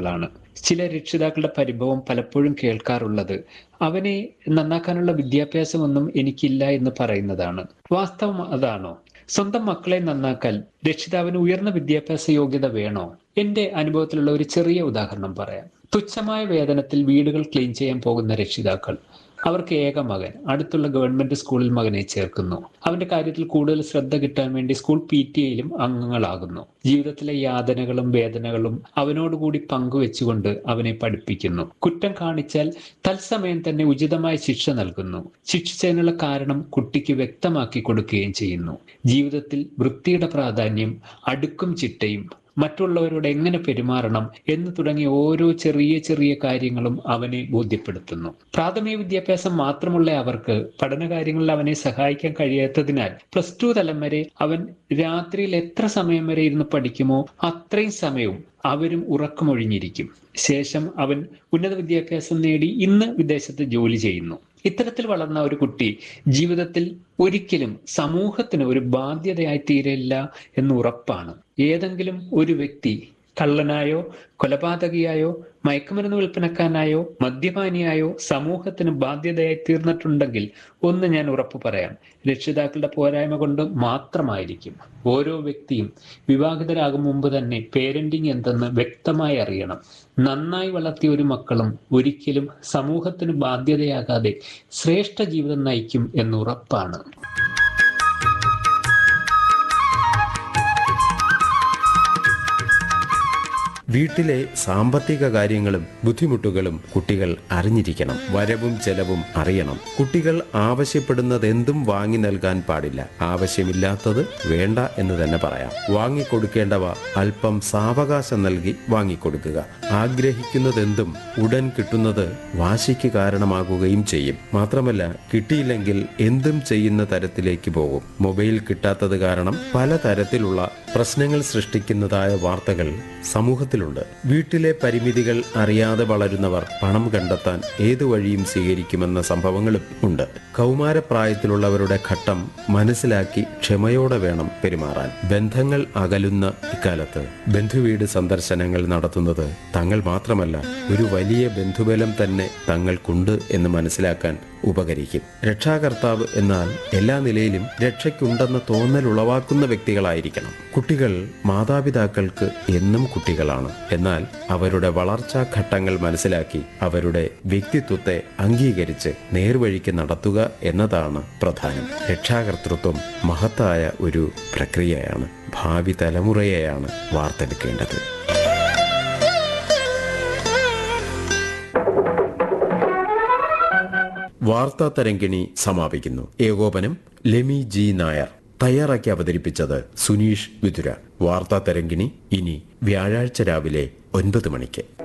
കാര്യങ്ങളാണ് ചില രക്ഷിതാക്കളുടെ പരിഭവം പലപ്പോഴും കേൾക്കാറുള്ളത് അവനെ നന്നാക്കാനുള്ള വിദ്യാഭ്യാസമൊന്നും എനിക്കില്ല എന്ന് പറയുന്നതാണ് വാസ്തവം അതാണോ സ്വന്തം മക്കളെ നന്നാക്കാൻ രക്ഷിതാവിന് ഉയർന്ന വിദ്യാഭ്യാസ യോഗ്യത വേണോ എന്റെ അനുഭവത്തിലുള്ള ഒരു ചെറിയ ഉദാഹരണം പറയാം തുച്ഛമായ വേതനത്തിൽ വീടുകൾ ക്ലീൻ ചെയ്യാൻ പോകുന്ന രക്ഷിതാക്കൾ അവർക്ക് ഏക മകൻ അടുത്തുള്ള ഗവൺമെന്റ് സ്കൂളിൽ മകനെ ചേർക്കുന്നു അവന്റെ കാര്യത്തിൽ കൂടുതൽ ശ്രദ്ധ കിട്ടാൻ വേണ്ടി സ്കൂൾ പി ടി എയിലും അംഗങ്ങളാകുന്നു ജീവിതത്തിലെ യാതനകളും വേദനകളും അവനോടുകൂടി പങ്കുവെച്ചുകൊണ്ട് അവനെ പഠിപ്പിക്കുന്നു കുറ്റം കാണിച്ചാൽ തത്സമയം തന്നെ ഉചിതമായ ശിക്ഷ നൽകുന്നു ശിക്ഷിച്ചതിനുള്ള കാരണം കുട്ടിക്ക് വ്യക്തമാക്കി കൊടുക്കുകയും ചെയ്യുന്നു ജീവിതത്തിൽ വൃത്തിയുടെ പ്രാധാന്യം അടുക്കും ചിട്ടയും മറ്റുള്ളവരോട് എങ്ങനെ പെരുമാറണം എന്ന് തുടങ്ങിയ ഓരോ ചെറിയ ചെറിയ കാര്യങ്ങളും അവനെ ബോധ്യപ്പെടുത്തുന്നു പ്രാഥമിക വിദ്യാഭ്യാസം മാത്രമുള്ള അവർക്ക് പഠനകാര്യങ്ങളിൽ അവനെ സഹായിക്കാൻ കഴിയാത്തതിനാൽ പ്ലസ് ടു തലം വരെ അവൻ രാത്രിയിൽ എത്ര സമയം വരെ ഇരുന്ന് പഠിക്കുമോ അത്രയും സമയവും അവരും ഉറക്കമൊഴിഞ്ഞിരിക്കും ശേഷം അവൻ ഉന്നത വിദ്യാഭ്യാസം നേടി ഇന്ന് വിദേശത്ത് ജോലി ചെയ്യുന്നു ഇത്തരത്തിൽ വളർന്ന ഒരു കുട്ടി ജീവിതത്തിൽ ഒരിക്കലും സമൂഹത്തിന് ഒരു ബാധ്യതയായി തീരില്ല എന്ന് ഉറപ്പാണ് ഏതെങ്കിലും ഒരു വ്യക്തി കള്ളനായോ കൊലപാതകിയായോ മയക്കുമരുന്ന് വിൽപ്പനക്കാരനായോ മദ്യപാനിയായോ സമൂഹത്തിന് ബാധ്യതയായി തീർന്നിട്ടുണ്ടെങ്കിൽ ഒന്ന് ഞാൻ ഉറപ്പു പറയാം രക്ഷിതാക്കളുടെ പോരായ്മ കൊണ്ട് മാത്രമായിരിക്കും ഓരോ വ്യക്തിയും വിവാഹിതരാകും മുമ്പ് തന്നെ പേരന്റിങ് എന്തെന്ന് വ്യക്തമായി അറിയണം നന്നായി വളർത്തിയ ഒരു മക്കളും ഒരിക്കലും സമൂഹത്തിന് ബാധ്യതയാകാതെ ശ്രേഷ്ഠ ജീവിതം നയിക്കും എന്നുറപ്പാണ് വീട്ടിലെ സാമ്പത്തിക കാര്യങ്ങളും ബുദ്ധിമുട്ടുകളും കുട്ടികൾ അറിഞ്ഞിരിക്കണം വരവും ചെലവും അറിയണം കുട്ടികൾ ആവശ്യപ്പെടുന്നത് എന്തും വാങ്ങി നൽകാൻ പാടില്ല ആവശ്യമില്ലാത്തത് വേണ്ട എന്ന് തന്നെ പറയാം വാങ്ങിക്കൊടുക്കേണ്ടവ അല്പം സാവകാശം നൽകി വാങ്ങിക്കൊടുക്കുക ആഗ്രഹിക്കുന്നതെന്തും ഉടൻ കിട്ടുന്നത് വാശിക്ക് കാരണമാകുകയും ചെയ്യും മാത്രമല്ല കിട്ടിയില്ലെങ്കിൽ എന്തും ചെയ്യുന്ന തരത്തിലേക്ക് പോകും മൊബൈൽ കിട്ടാത്തത് കാരണം പലതരത്തിലുള്ള പ്രശ്നങ്ങൾ സൃഷ്ടിക്കുന്നതായ വാർത്തകൾ സമൂഹത്തിലുണ്ട് വീട്ടിലെ പരിമിതികൾ അറിയാതെ വളരുന്നവർ പണം കണ്ടെത്താൻ ഏതു വഴിയും സ്വീകരിക്കുമെന്ന സംഭവങ്ങളും ഉണ്ട് കൗമാരപ്രായത്തിലുള്ളവരുടെ ഘട്ടം മനസ്സിലാക്കി ക്ഷമയോടെ വേണം പെരുമാറാൻ ബന്ധങ്ങൾ അകലുന്ന ഇക്കാലത്ത് ബന്ധുവീട് സന്ദർശനങ്ങൾ നടത്തുന്നത് തങ്ങൾ മാത്രമല്ല ഒരു വലിയ ബന്ധുബലം തന്നെ തങ്ങൾക്കുണ്ട് എന്ന് മനസ്സിലാക്കാൻ ഉപകരിക്കും രക്ഷാകർത്താവ് എന്നാൽ എല്ലാ നിലയിലും രക്ഷയ്ക്കുണ്ടെന്ന തോന്നൽ ഉളവാക്കുന്ന വ്യക്തികളായിരിക്കണം കുട്ടികൾ മാതാപിതാക്കൾക്ക് എന്നും കുട്ടികളാണ് എന്നാൽ അവരുടെ വളർച്ചാ ഘട്ടങ്ങൾ മനസ്സിലാക്കി അവരുടെ വ്യക്തിത്വത്തെ അംഗീകരിച്ച് നേർവഴിക്ക് നടത്തുക എന്നതാണ് പ്രധാനം രക്ഷാകർതൃത്വം മഹത്തായ ഒരു പ്രക്രിയയാണ് ഭാവി തലമുറയെയാണ് വാർത്തെടുക്കേണ്ടത് വാർത്താ തരങ്കിണി സമാപിക്കുന്നു ഏകോപനം ലെമി ജി നായർ തയ്യാറാക്കി അവതരിപ്പിച്ചത് സുനീഷ് വിതുര വാർത്താ തരങ്കിണി ഇനി വ്യാഴാഴ്ച രാവിലെ ഒൻപത് മണിക്ക്